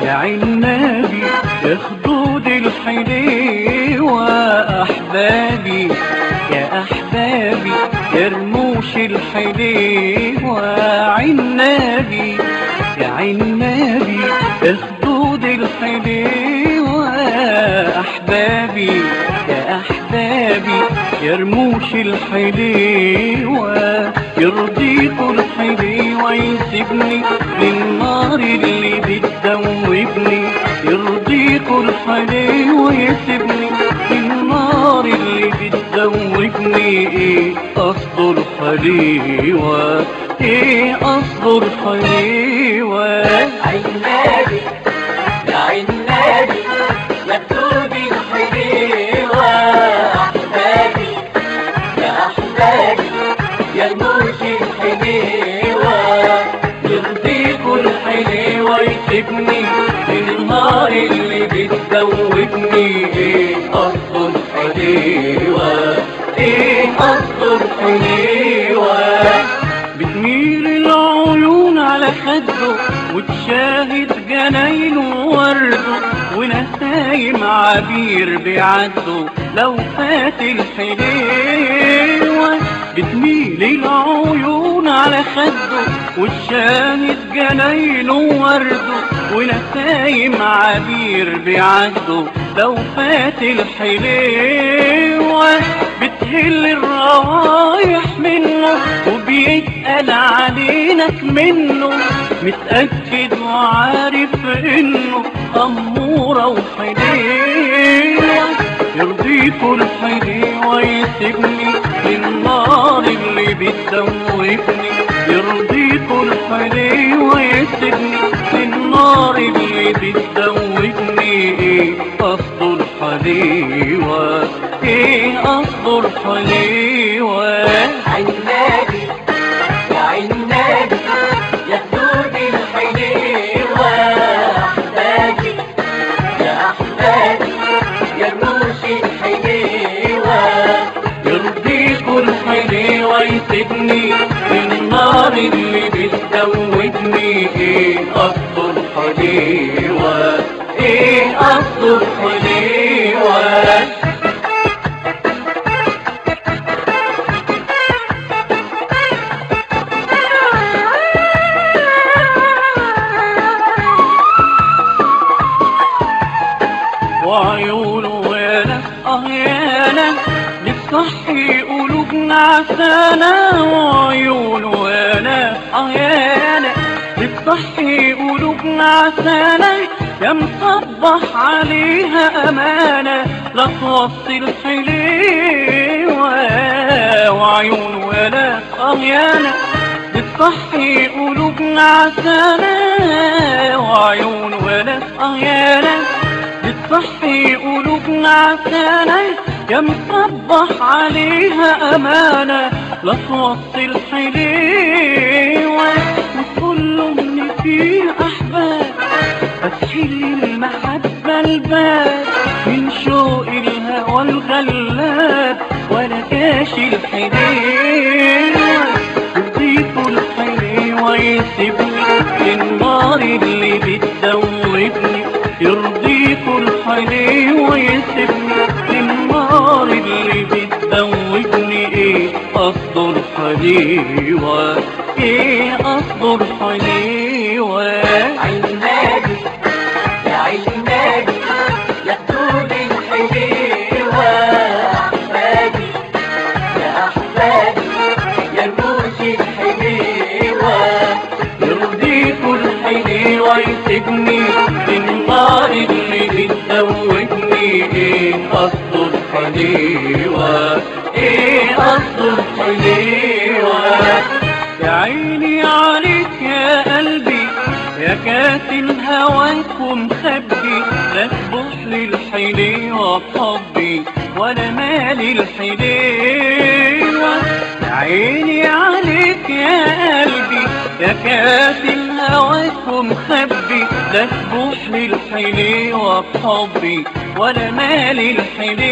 يا عنابي يا خدود الحليوة أحبابي يا أحبابي يا رموش الحليوة عنابي يا عنابي يا خدود الحليوة أحبابي يا أحبابي يا رموش الحليوة يرضيكوا الحليوة يسيبني للنار اللي بتدوبني يرضيكوا الحليوة يسيبني للنار اللي بتدوبني ايه قصد الحليوة ايه قصد الحليوة عنابي يا عنابي يا خدود الحليوة أحبابي يا أحبابي يا رموش الحليوة يرضيكوا الحليوة يسيبني النار اللي بتدوبني ايه قصد الحليوة ايه قصد الحليوة بتميل العيون على خده وتشاهد جناينه وورده ونسايم عبير بيعدوا لو فات الحليوة بتميل العيون على خده وتشاهد جناينه وورده ونسايم عبير بيعدوا لو فات الحليوة بتهل الروايح منه وبيتقل علينك منه متأكد وعارف انه أمورة وحليوة يرضيكوا الحليوة يسيبني للنار اللي بتدوبني يرضيكوا الحليوة يسيبني للنار اللي بتدوبني ايه قصد الحليوة ايه قصد الحليوة عنابي يا عنابي يا خدود الحليوة أحبابي يا أحبابي يا رموش الحليوة يرضيكوا الحليوة يسيبني النار اللي بتدوبني ايه قصد الحليوة ايه قصد الحليوة وعيونه وانا اه يانا بتصحي قلوبنا عسانا وعيونه وانا اه يانا بتصحي قلوبنا عسانا يا مصبح عليها امانه لا توصي الحليوه وعيونه وانا اه يانا بتصحي قلوبنا عسانا وعيون ولا اه يانا بتصحي قلوبنا عسانا يا مصبح عليها أمانة لا توصي الحليوة وكل من فيه أحباب فتحلي المحبة الباب من شوق الهوى الغلاب ولا كاشي الحليوة يضيفوا الحليوة يسيبني للنار اللي بتدوبني يرضيكوا الحليوة يسيبني للنار اللي بتدوبني ايه قصد الحليوة ايه قصد الحليوة عنابي يا عنابي يا خدود الحليوة أحبابي يا أحبابي يا رموش الحليوة يرضيكوا الحليوة يسيبني للنار اللي بتدوبني ايه قصد الحليوة ايه قصد الحليوة يا عيني عليك يا قلبي يا كاتم هواك ومخبي لا تبص للحليوة بحبي ولا مالي الحليوة يا عيني عليك يا قلبي يا كاتم هواك ومخبي لا تبوح للحليوة بحبي ولا مالي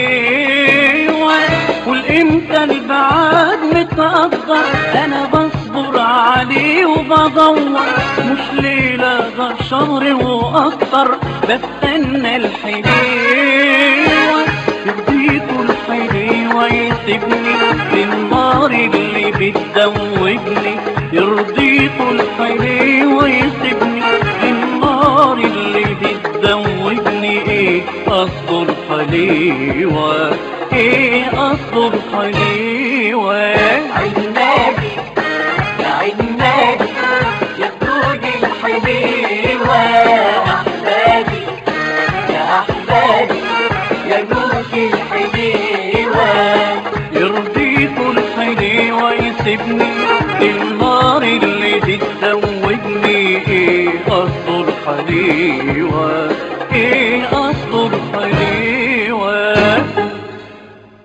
الحليوة قول امتى البعاد متقدر انا بصبر بصبر عليه وبدور مش ليلة ده شهر واكتر بستنى الحليوة يرضيكوا الحليوة يسيبني للنار اللي بتدوبني يرضيكوا الحليوة يسيبني للنار اللي بتدوبني ايه اصبر حليوة ايه اصبر حليوة عنابي يا عنابي يا خدود الحليوة أحبابي يا أحبابي يا جوز الحليوة يرضيكوا الحليوة يسيبني النار اللي بتزودني ايه اصبر حليوة ايه اصبر